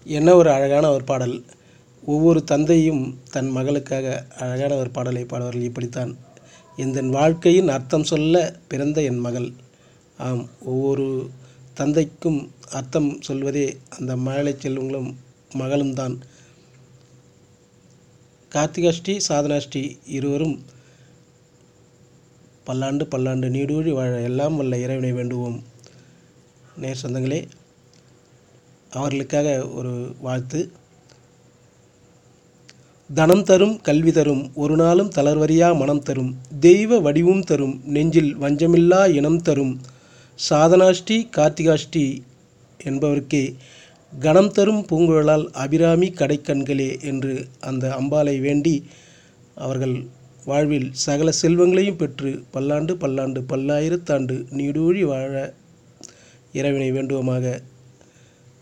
என்ன ஒரு அழகான ஒரு பாடல் ஒவ்வொரு தந்தையும் தன் மகளுக்காக அழகான ஒரு பாடலை பாடுவார்கள் இப்படித்தான் எந்தன் வாழ்க்கையின் அர்த்தம் சொல்ல பிறந்த என் மகள் ஆம் ஒவ்வொரு தந்தைக்கும் அர்த்தம் சொல்வதே அந்த மழலை செல்வங்களும் மகளும் தான் கார்த்திகாஷ்டி சாதனாஷ்டி இருவரும் பல்லாண்டு பல்லாண்டு நீடூழி வாழ எல்லாம் வல்ல இறைவனை வேண்டுவோம் நேர் சொந்தங்களே அவர்களுக்காக ஒரு வாழ்த்து தனம் தரும் கல்வி தரும் ஒரு நாளும் தளர்வரியா மனம் தரும் தெய்வ வடிவும் தரும் நெஞ்சில் வஞ்சமில்லா இனம் தரும் சாதனாஷ்டி கார்த்திகாஷ்டி என்பவருக்கே கணம் தரும் பூங்குழலால் அபிராமி கடைக்கண்களே என்று அந்த அம்பாளை வேண்டி அவர்கள் வாழ்வில் சகல செல்வங்களையும் பெற்று பல்லாண்டு பல்லாண்டு பல்லாயிரத்தாண்டு நீடூழி வாழ இறைவனை வேண்டுவோமாக